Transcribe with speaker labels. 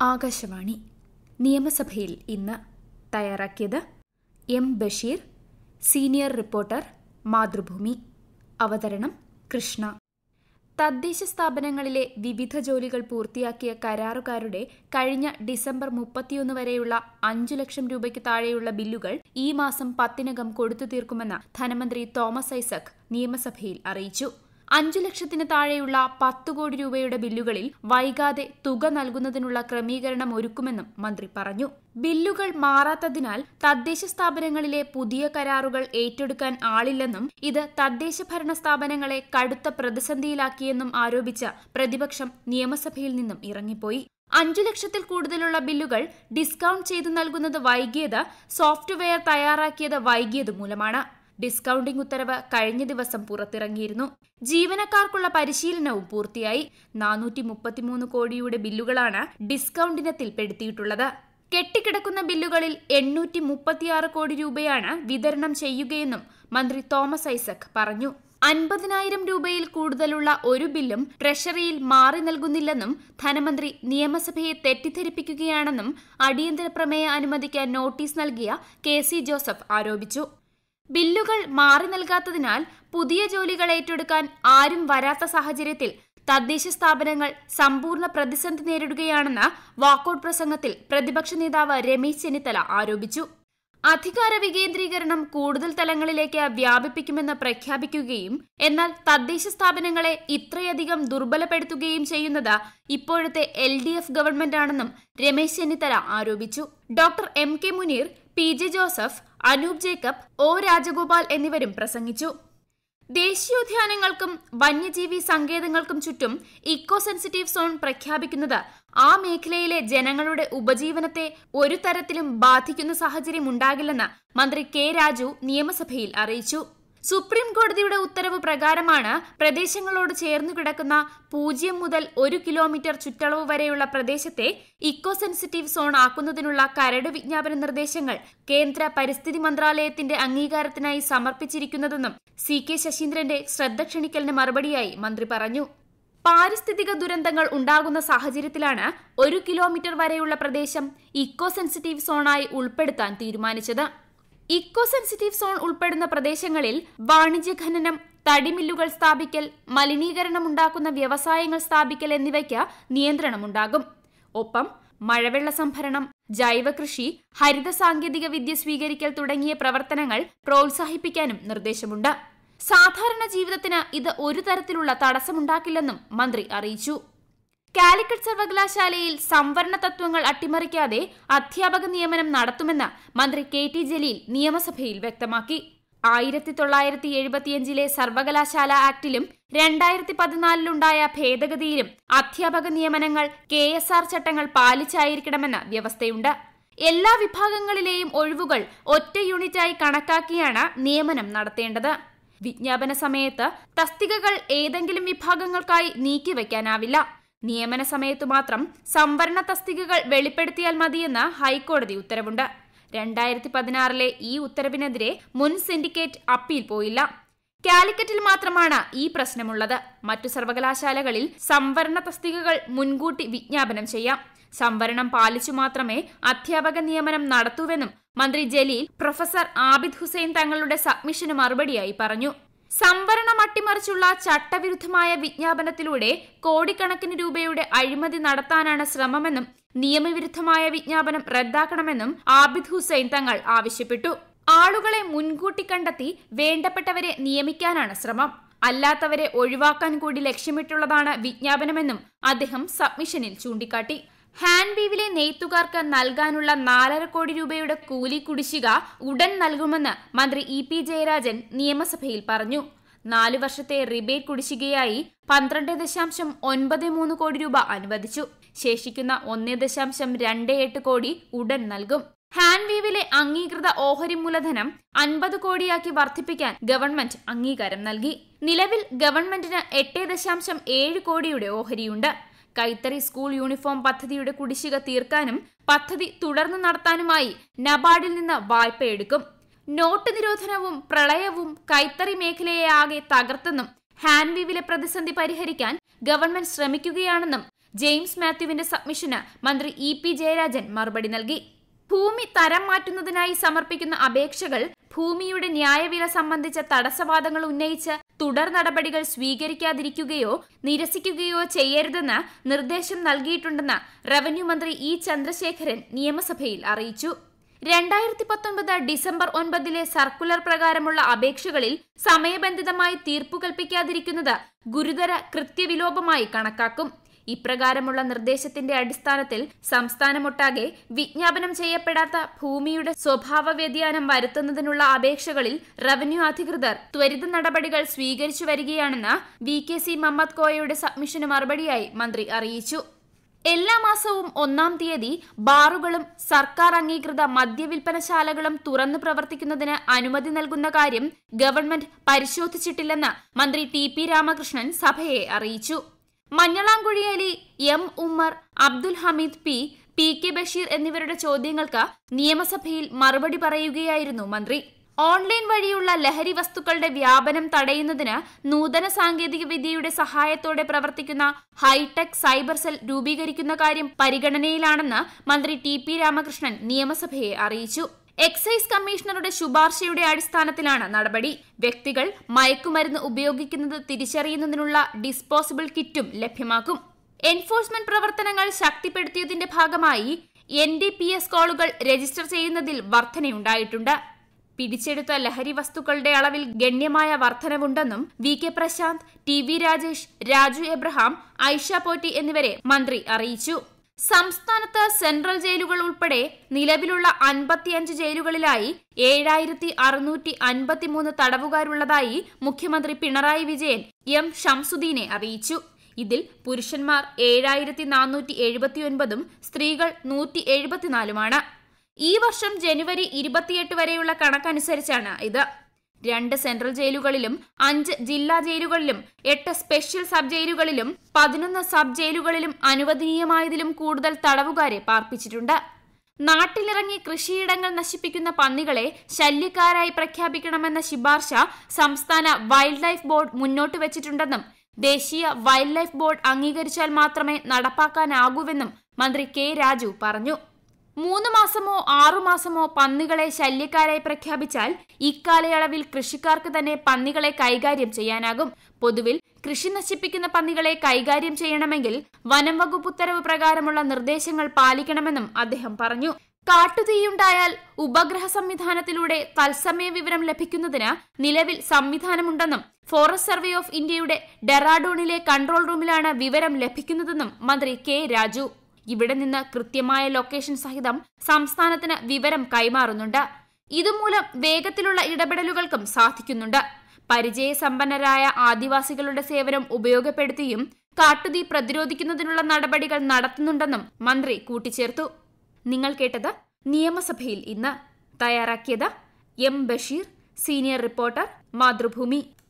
Speaker 1: ആകാശവാണി നിയമസഭയിൽ ഇന്ന് തയ്യാറാക്കിയത് M Basheer senior reporter Mathrubhumi അവതരണം കൃഷ്ണ തദ്ദേശ സ്ഥാപനങ്ങളിലെ വിവിധ ജോലികൾ പൂർത്തിയാക്കിയ കരാറുകാരുടെ കഴിഞ്ഞ ഡിസംബർ മുപ്പത്തിയൊന്ന് വരെയുള്ള അഞ്ചു ലക്ഷം രൂപയ്ക്ക് താഴെയുള്ള ബില്ലുകൾ ഈ മാസം പത്തിനകം കൊടുത്തു തീർക്കുമെന്ന് ധനമന്ത്രി തോമസ് ഐസക് നിയമസഭയിൽ അറിയിച്ചു അഞ്ചു ലക്ഷത്തിന് താഴെയുള്ള പത്ത് കോടി രൂപയുടെ ബില്ലുകളിൽ വൈകാതെ തുക നൽകുന്നതിനുള്ള ക്രമീകരണം ഒരുക്കുമെന്നും മന്ത്രി പറഞ്ഞു ബില്ലുകൾ മാറാത്തതിനാൽ തദ്ദേശ സ്ഥാപനങ്ങളിലെ പുതിയ കരാറുകൾ ഏറ്റെടുക്കാൻ ആളില്ലെന്നും ഇത് തദ്ദേശ ഭരണ സ്ഥാപനങ്ങളെ കടുത്ത പ്രതിസന്ധിയിലാക്കിയെന്നും ആരോപിച്ച പ്രതിപക്ഷം നിയമസഭയിൽ നിന്നും ഇറങ്ങിപ്പോയി അഞ്ചു ലക്ഷത്തിൽ കൂടുതലുള്ള ബില്ലുകൾ ഡിസ്കൌണ്ട് ചെയ്തു നൽകുന്നത് വൈകിയത് സോഫ്റ്റ്വെയർ തയ്യാറാക്കിയത് വൈകിയത് മൂലമാണ് ഡിസ്കൌണ്ടിംഗ് ഉത്തരവ് കഴിഞ്ഞ ദിവസം പുറത്തിറങ്ങിയിരുന്നു ജീവനക്കാർക്കുള്ള പരിശീലനവും പൂർത്തിയായി നാനൂറ്റി മുപ്പത്തിമൂന്ന് കോടിയുടെ ബില്ലുകളാണ് ഡിസ്കൌണ്ടിനത്തിൽ പെടുത്തിയിട്ടുള്ളത് കെട്ടിക്കിടക്കുന്ന ബില്ലുകളിൽ എണ്ണൂറ്റി മുപ്പത്തിയാറ് കോടി രൂപയാണ് വിതരണം ചെയ്യുകയെന്നും മന്ത്രി തോമസ് ഐസക് പറഞ്ഞു അൻപതിനായിരം രൂപയിൽ കൂടുതലുള്ള ഒരു ബില്ലും ട്രഷറിയിൽ മാറി നൽകുന്നില്ലെന്നും ധനമന്ത്രി നിയമസഭയെ തെറ്റിദ്ധരിപ്പിക്കുകയാണെന്നും അടിയന്തര പ്രമേയ അനുമതിക്ക് നോട്ടീസ് നൽകിയ കെ സി ജോസഫ് ആരോപിച്ചു ബില്ലുകൾ മാറി നൽകാത്തതിനാൽ പുതിയ ജോലികൾ ഏറ്റെടുക്കാൻ ആരും വരാത്ത സാഹചര്യത്തിൽ തദ്ദേശ സ്ഥാപനങ്ങൾ സമ്പൂർണ്ണ പ്രതിസന്ധി നേരിടുകയാണെന്ന് വാക്കൌട്ട് പ്രസംഗത്തിൽ പ്രതിപക്ഷ നേതാവ് രമേശ് ചെന്നിത്തല ആരോപിച്ചു അധികാര വികേന്ദ്രീകരണം കൂടുതൽ തലങ്ങളിലേക്ക് വ്യാപിപ്പിക്കുമെന്ന് പ്രഖ്യാപിക്കുകയും എന്നാൽ തദ്ദേശ സ്ഥാപനങ്ങളെ ഇത്രയധികം ദുർബലപ്പെടുത്തുകയും ചെയ്യുന്നത് ഇപ്പോഴത്തെ എൽ ഡി എഫ് ഗവൺമെന്റാണെന്നും രമേശ് ചെന്നിത്തല ആരോപിച്ചു doctor M K Muneer P J Joseph Anoop Jacob O Rajagopal എന്നിവരും പ്രസംഗിച്ചു ദേശീയോദ്യാനങ്ങൾക്കും വന്യജീവി സങ്കേതങ്ങൾക്കും ചുറ്റും ഇക്കോ സെൻസിറ്റീവ് സോൺ പ്രഖ്യാപിക്കുന്നത് ആ മേഖലയിലെ ജനങ്ങളുടെ ഉപജീവനത്തെ ഒരു തരത്തിലും ബാധിക്കുന്ന സാഹചര്യം ഉണ്ടാകില്ലെന്ന് മന്ത്രി കെ രാജു നിയമസഭയിൽ അറിയിച്ചു സുപ്രീം കോടതിയുടെ ഉത്തരവ് പ്രകാരമാണ് പ്രദേശങ്ങളോട് ചേർന്നു കിടക്കുന്ന പൂജ്യം മുതൽ ഒരു കിലോമീറ്റർ ചുറ്റളവ് വരെയുള്ള പ്രദേശത്തെ ഇക്കോ സെൻസിറ്റീവ് സോൺ ആക്കുന്നതിനുള്ള കരട് വിജ്ഞാപന നിർദ്ദേശങ്ങൾ കേന്ദ്ര പരിസ്ഥിതി മന്ത്രാലയത്തിന്റെ അംഗീകാരത്തിനായി സമർപ്പിച്ചിരിക്കുന്നതെന്നും സി കെ ശശീന്ദ്രന്റെ ശ്രദ്ധ ക്ഷണിക്കലിന് മറുപടിയായി മന്ത്രി പറഞ്ഞു പാരിസ്ഥിതിക ദുരന്തങ്ങൾ ഉണ്ടാകുന്ന സാഹചര്യത്തിലാണ് ഒരു കിലോമീറ്റർ വരെയുള്ള പ്രദേശം ഇക്കോ സെൻസിറ്റീവ് സോണായി ഉൾപ്പെടുത്താൻ തീരുമാനിച്ചത് ഇക്കോ സെൻസിറ്റീവ് സോൺ ഉൾപ്പെടുന്ന പ്രദേശങ്ങളിൽ വാണിജ്യ ഖനനം തടിമില്ലുകൾ സ്ഥാപിക്കൽ മലിനീകരണമുണ്ടാക്കുന്ന വ്യവസായങ്ങൾ സ്ഥാപിക്കൽ എന്നിവയ്ക്ക് നിയന്ത്രണമുണ്ടാകും ഒപ്പം മഴവെള്ള സംഭരണം ജൈവകൃഷി ഹരിത സാങ്കേതിക വിദ്യ സ്വീകരിക്കൽ തുടങ്ങിയ പ്രവർത്തനങ്ങൾ പ്രോത്സാഹിപ്പിക്കാനും നിർദ്ദേശമുണ്ട് സാധാരണ ജീവിതത്തിന് ഇത് ഒരു തരത്തിലുള്ള തടസ്സമുണ്ടാക്കില്ലെന്നും മന്ത്രി അറിയിച്ചു കാലിക്കറ്റ് സർവകലാശാലയിൽ സംവരണ തത്വങ്ങൾ അട്ടിമറിക്കാതെ അധ്യാപക നിയമനം നടത്തുമെന്ന് മന്ത്രി കെ ടി ജലീൽ നിയമസഭയിൽ വ്യക്തമാക്കി ആയിരത്തി തൊള്ളായിരത്തി എഴുപത്തിയഞ്ചിലെ സർവകലാശാല ആക്ടിലും രണ്ടായിരത്തി പതിനാലിലുണ്ടായ ഭേദഗതിയിലും അധ്യാപക നിയമനങ്ങൾ കെ എസ് ആർ ചട്ടങ്ങൾ പാലിച്ചായിരിക്കണമെന്ന് വ്യവസ്ഥയുണ്ട് എല്ലാ വിഭാഗങ്ങളിലെയും ഒഴിവുകൾ ഒറ്റ യൂണിറ്റായി കണക്കാക്കിയാണ് നിയമനം നടത്തേണ്ടത് വിജ്ഞാപന സമയത്ത് തസ്തികകൾ ഏതെങ്കിലും വിഭാഗങ്ങൾക്കായി നീക്കിവെക്കാനാവില്ല നിയമന സമയത്തു മാത്രം സംവരണ തസ്തികകൾ വെളിപ്പെടുത്തിയാൽ മതിയെന്ന് ഹൈക്കോടതി ഉത്തരവുണ്ട് രണ്ടായിരത്തി പതിനാറിലെ ഈ ഉത്തരവിനെതിരെ മുൻ സിൻഡിക്കേറ്റ് അപ്പീൽ പോയില്ല കാലിക്കറ്റിൽ മാത്രമാണ് ഈ പ്രശ്നമുള്ളത് മറ്റു സർവകലാശാലകളിൽ സംവരണ തസ്തികകൾ മുൻകൂട്ടി വിജ്ഞാപനം ചെയ്യാം സംവരണം പാലിച്ചു മാത്രമേ അധ്യാപക നിയമനം നടത്തൂവെന്നും മന്ത്രി ജലീൽ പ്രൊഫസർ ആബിദ് ഹുസൈൻ തങ്ങളുടെ സബ്മിഷന് മറുപടിയായി പറഞ്ഞു സംവരണം അട്ടിമറിച്ചുള്ള ചട്ടവിരുദ്ധമായ വിജ്ഞാപനത്തിലൂടെ കോടിക്കണക്കിന് രൂപയുടെ അഴിമതി നടത്താനാണ് ശ്രമമെന്നും നിയമവിരുദ്ധമായ വിജ്ഞാപനം റദ്ദാക്കണമെന്നും ആബിദ് ഹുസൈൻ തങ്ങൾ ആവശ്യപ്പെട്ടു ആളുകളെ മുൻകൂട്ടി കണ്ടെത്തി വേണ്ടപ്പെട്ടവരെ നിയമിക്കാനാണ് ശ്രമം അല്ലാത്തവരെ ഒഴിവാക്കാൻ കൂടി ലക്ഷ്യമിട്ടുള്ളതാണ് വിജ്ഞാപനമെന്നും അദ്ദേഹം സബ്മിഷനിൽ ചൂണ്ടിക്കാട്ടി ഹാൻവീവിലെ നെയ്ത്തുകാർക്ക് നൽകാനുള്ള നാലര കോടി രൂപയുടെ കൂലി കുടിശ്ശിക ഉടൻ നൽകുമെന്ന് മന്ത്രി ഇ പി ജയരാജൻ നിയമസഭയിൽ പറഞ്ഞു നാലു വർഷത്തെ റിബേറ്റ് കുടിശ്ശികയായി പന്ത്രണ്ട് ദശാംശം ഒൻപത് മൂന്ന് കോടി രൂപ അനുവദിച്ചു ശേഷിക്കുന്ന ഒന്ന് ദശാംശം രണ്ട് എട്ട് കോടി ഉടൻ നൽകും ഹാൻവീവിലെ അംഗീകൃത ഓഹരി മൂലധനം അൻപത് കോടിയാക്കി വർദ്ധിപ്പിക്കാൻ ഗവൺമെന്റ് അംഗീകാരം നൽകി നിലവിൽ ഗവൺമെന്റിന് എട്ട് ദശാംശം ഏഴ് കോടിയുടെ ഓഹരിയുണ്ട് കൈത്തറി സ്കൂൾ യൂണിഫോം പദ്ധതിയുടെ കുടിശ്ശിക തീർക്കാനും പദ്ധതി തുടർന്ന് നടത്താനുമായി നബാർഡിൽ നിന്ന് വായ്പയെടുക്കും നോട്ട് നിരോധനവും പ്രളയവും കൈത്തറി മേഖലയെ ആകെ തകർത്തെന്നും ഹാൻവീവിലെ പ്രതിസന്ധി പരിഹരിക്കാൻ ഗവൺമെന്റ് ശ്രമിക്കുകയാണെന്നും ജെയിംസ് മാത്യുവിന്റെ സബ്മിഷന് മന്ത്രി ഇ പി ജയരാജൻ മറുപടി നൽകി ഭൂമി തരം മാറ്റുന്നതിനായി സമർപ്പിക്കുന്ന അപേക്ഷകൾ ഭൂമിയുടെ ന്യായവില സംബന്ധിച്ച തടസ്സവാദങ്ങൾ ഉന്നയിച്ച് തുടർ നടപടികൾ സ്വീകരിക്കാതിരിക്കുകയോ നിരസിക്കുകയോ ചെയ്യരുതെന്ന് നിർദ്ദേശം നൽകിയിട്ടുണ്ടെന്ന് റവന്യൂ മന്ത്രി ഇ ചന്ദ്രശേഖരൻ നിയമസഭയിൽ അറിയിച്ചു രണ്ടായിരത്തി പത്തൊൻപത് ഡിസംബർ ഒൻപതിലെ സർക്കുലർ പ്രകാരമുള്ള അപേക്ഷകളിൽ സമയബന്ധിതമായി തീർപ്പു കൽപ്പിക്കാതിരിക്കുന്നത് ഗുരുതര കൃത്യവിലോപമായി കണക്കാക്കും ഇപ്രകാരമുള്ള നിർദ്ദേശത്തിന്റെ അടിസ്ഥാനത്തിൽ സംസ്ഥാനമൊട്ടാകെ വിജ്ഞാപനം ചെയ്യപ്പെടാത്ത ഭൂമിയുടെ സ്വഭാവ വ്യതിയാനം വരുത്തുന്നതിനുള്ള അപേക്ഷകളിൽ റവന്യൂ അധികൃതർ ത്വരിത നടപടികൾ സ്വീകരിച്ചു വരികയാണെന്ന് വി കെ സി മമ്മദ് കോയയുടെ സബ്മിഷന് മറുപടിയായി മന്ത്രി അറിയിച്ചു എല്ലാ മാസവും ഒന്നാം തീയതി ബാറുകളും സർക്കാർ അംഗീകൃത മദ്യവിൽപ്പനശാലകളും തുറന്നു പ്രവർത്തിക്കുന്നതിന് അനുമതി നൽകുന്ന കാര്യം ഗവൺമെന്റ് പരിശോധിച്ചിട്ടില്ലെന്ന് മന്ത്രി ടി പി രാമകൃഷ്ണൻ സഭയെ അറിയിച്ചു Manjalamkuzhi Ali M Ummer Abdul Hameed P P K Basheer എന്നിവരുടെ ചോദ്യങ്ങൾക്ക് നിയമസഭയിൽ മറുപടി പറയുകയായിരുന്നു മന്ത്രി ഓൺലൈൻ വഴിയുള്ള ലഹരി വസ്തുക്കളുടെ വ്യാപനം തടയുന്നതിന് നൂതന സാങ്കേതിക വിദ്യയുടെ സഹായത്തോടെ പ്രവർത്തിക്കുന്ന ഹൈടെക് സൈബർ സെൽ രൂപീകരിക്കുന്ന കാര്യം പരിഗണനയിലാണെന്ന് മന്ത്രി ടി പി രാമകൃഷ്ണൻ നിയമസഭയെ അറിയിച്ചു എക്സൈസ് കമ്മീഷണറുടെ ശുപാർശയുടെ അടിസ്ഥാനത്തിലാണ് നടപടി വ്യക്തികൾ മയക്കുമരുന്ന് ഉപയോഗിക്കുന്നത് തിരിച്ചറിയുന്നതിനുള്ള ഡിസ്പോസിബിൾ കിറ്റും ലഭ്യമാക്കും എൻഫോഴ്സ്മെന്റ് പ്രവർത്തനങ്ങൾ ശക്തിപ്പെടുത്തിയതിന്റെ ഭാഗമായി എൻ ഡി പി എസ് കോളുകൾ രജിസ്റ്റർ ചെയ്യുന്നതിൽ വർധനയുണ്ടായിട്ടുണ്ട് പിടിച്ചെടുത്ത ലഹരി വസ്തുക്കളുടെ അളവിൽ ഗണ്യമായ വർധനവുണ്ടെന്നും V K Prashanth T V Rajesh Raju Abraham Aisha Potti എന്നിവരെ മന്ത്രി അറിയിച്ചു സംസ്ഥാനത്ത് സെൻട്രൽ ജയിലുകൾ ഉൾപ്പെടെ നിലവിലുള്ള അൻപത്തിയഞ്ച് ജയിലുകളിലായി ഏഴായിരത്തി അറുന്നൂറ്റി അൻപത്തിമൂന്ന് തടവുകാരുള്ളതായി മുഖ്യമന്ത്രി പിണറായി വിജയൻ എം ഷംസുദ്ദീനെ അറിയിച്ചു ഇതിൽ പുരുഷന്മാർ ഏഴായിരത്തി നാനൂറ്റി എഴുപത്തിയൊൻപതും സ്ത്രീകൾ നൂറ്റി എഴുപത്തിനാലുമാണ് ഈ വർഷം ജനുവരി ഇരുപത്തിയെട്ട് വരെയുള്ള കണക്കനുസരിച്ചാണ് ഇത് രണ്ട് സെൻട്രൽ ജയിലുകളിലും അഞ്ച് ജില്ലാ ജയിലുകളിലും എട്ട് സ്പെഷ്യൽ സബ് ജയിലുകളിലും പതിനൊന്ന് സബ് ജയിലുകളിലും അനുവദനീയമായതിലും കൂടുതൽ തടവുകാരെ പാർപ്പിച്ചിട്ടുണ്ട് നാട്ടിലിറങ്ങി കൃഷിയിടങ്ങൾ നശിപ്പിക്കുന്ന പന്നികളെ ശല്യക്കാരായി പ്രഖ്യാപിക്കണമെന്ന ശുപാർശ സംസ്ഥാന വൈൽഡ് ലൈഫ് ബോർഡ് മുന്നോട്ട് വെച്ചിട്ടുണ്ടെന്നും ദേശീയ വൈൽഡ് ലൈഫ് ബോർഡ് അംഗീകരിച്ചാൽ മാത്രമേ നടപ്പാക്കാനാകൂവെന്നും മന്ത്രി കെ രാജു പറഞ്ഞു മൂന്ന് മാസമോ ആറു മാസമോ പന്നികളെ ശല്യക്കാരായി പ്രഖ്യാപിച്ചാൽ ഇക്കാലയളവിൽ കൃഷിക്കാർക്ക് തന്നെ പന്നികളെ കൈകാര്യം ചെയ്യാനാകും പൊതുവിൽ കൃഷി നശിപ്പിക്കുന്ന പന്നികളെ കൈകാര്യം ചെയ്യണമെങ്കിൽ വനം വകുപ്പ് ഉത്തരവ് പ്രകാരമുള്ള നിർദ്ദേശങ്ങൾ പാലിക്കണമെന്നും അദ്ദേഹം പറഞ്ഞു കാട്ടുതീയുണ്ടായാൽ ഉപഗ്രഹ സംവിധാനത്തിലൂടെ തത്സമയ വിവരം ലഭിക്കുന്നതിന് നിലവിൽ സംവിധാനമുണ്ടെന്നും ഫോറസ്റ്റ് സർവേ ഓഫ് ഇന്ത്യയുടെ ഡെറാഡൂണിലെ കൺട്രോൾ റൂമിലാണ് വിവരം ലഭിക്കുന്നതെന്നും മന്ത്രി കെ രാജു ഇവിടെ നിന്ന് കൃത്യമായ ലൊക്കേഷൻ സഹിതം സംസ്ഥാനത്തിന് വിവരം കൈമാറുന്നുണ്ട് ഇതുമൂലം വേഗത്തിലുള്ള ഇടപെടലുകൾക്കും സാധിക്കുന്നുണ്ട് പരിചയസമ്പന്നരായ ആദിവാസികളുടെ സേവനം ഉപയോഗപ്പെടുത്തിയും കാട്ടുതീ പ്രതിരോധിക്കുന്നതിനുള്ള നടപടികൾ നടത്തുന്നുണ്ടെന്നും മന്ത്രി കൂട്ടിച്ചേർത്തു നിങ്ങൾ കേട്ടത് നിയമസഭയിൽ ഇന്ന് തയ്യാറാക്കിയത് M Basheer senior reporter Mathrubhumi